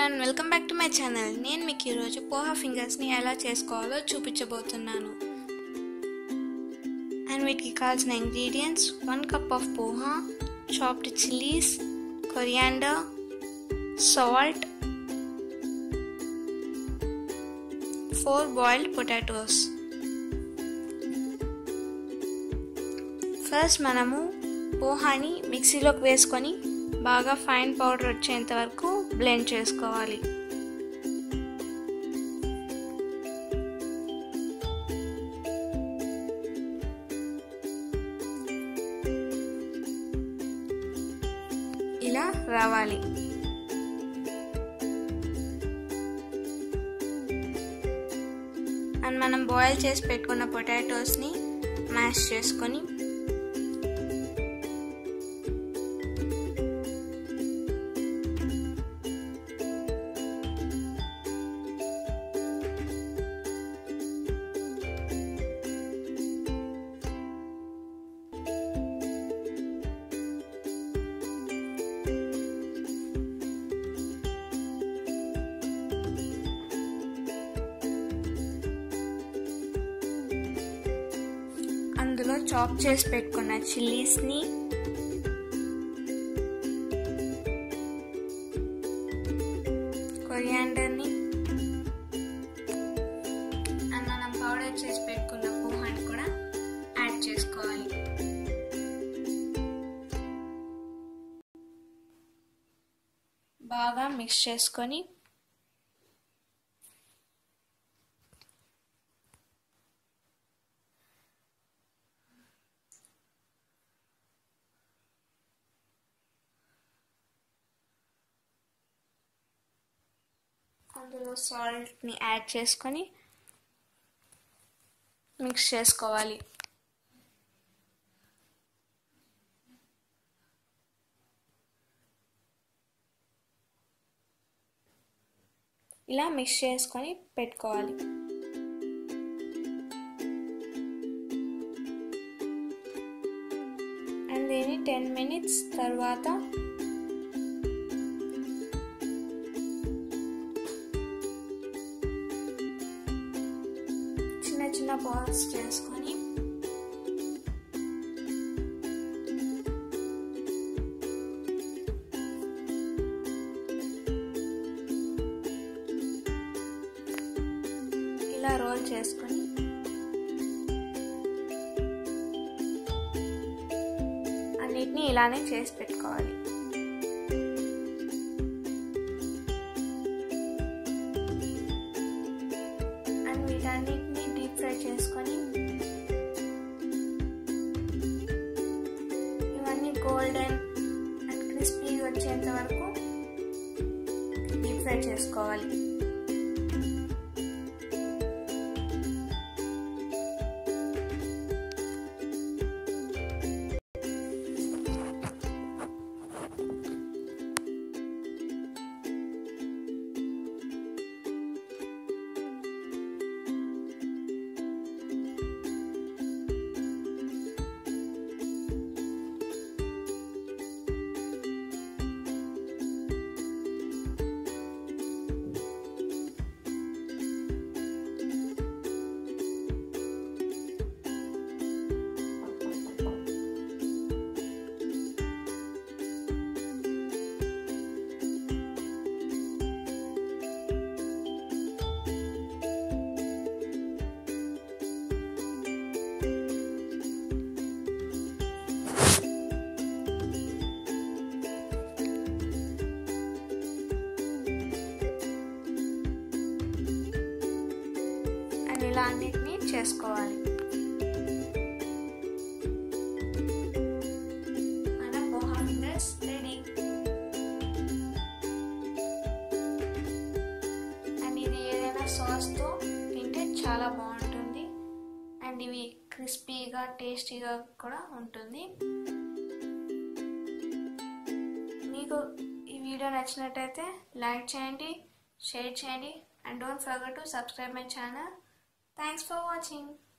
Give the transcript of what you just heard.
Everyone welcome back to my channel నేను మీకు ఈరోజు పోహా ఫింగర్స్ని ఎలా చేసుకోవాలో చూపించబోతున్నాను అండ్ వీటికి కావాల్సిన ingredients one cup of poha chopped chillies coriander salt four boiled potatoes first మనము పోహాని మిక్సీలోకి వేసుకొని బాగా ఫైన్ పౌడర్ వచ్చేంత వరకు బ్లెండ్ చేసుకోవాలి ఇలా రావాలి అండ్ మనం బాయిల్ చేసి పెట్టుకున్న పొటాటోస్ని మ్యాష్ చేసుకొని అందులో చాప్ చేసి పెట్టుకున్న చిల్లీస్ని కొరియాండర్ని అండ్ మనం పౌడర్ చేసి పెట్టుకున్న పోహాని కూడా యాడ్ చేసుకోవాలి బాగా మిక్స్ చేసుకొని అందులో సాల్ట్ని యాడ్ చేసుకొని మిక్స్ చేసుకోవాలి ఇలా మిక్స్ చేసుకొని పెట్టుకోవాలి అండ్ దీన్ని టెన్ మినిట్స్ తర్వాత చిన్న చిన్న బాల్స్ చేసుకొని ఇలా రోల్ చేసుకొని అన్నిటినీ ఇలానే చేసి పెట్టుకోవాలి అండ్ వీటన్నిటిని డీప్ ఫ్రై చేసుకొని ఇవన్నీ గోల్డెన్ అండ్ క్రిస్పీ వచ్చేంత వరకు డీప్ ఫ్రై చేసుకోవాలి అండ్ ఇలా అన్నిటినీ చేసుకోవాలి మన పోహా ఫింగర్స్ రెడీ అండ్ ఇది ఏదైనా సాస్తో తింటే చాలా బాగుంటుంది అండ్ ఇవి క్రిస్పీగా టేస్టీగా కూడా ఉంటుంది మీకు ఈ వీడియో నచ్చినట్టయితే లైక్ చేయండి షేర్ చేయండి and don't forget to subscribe my channel. Thanks for watching.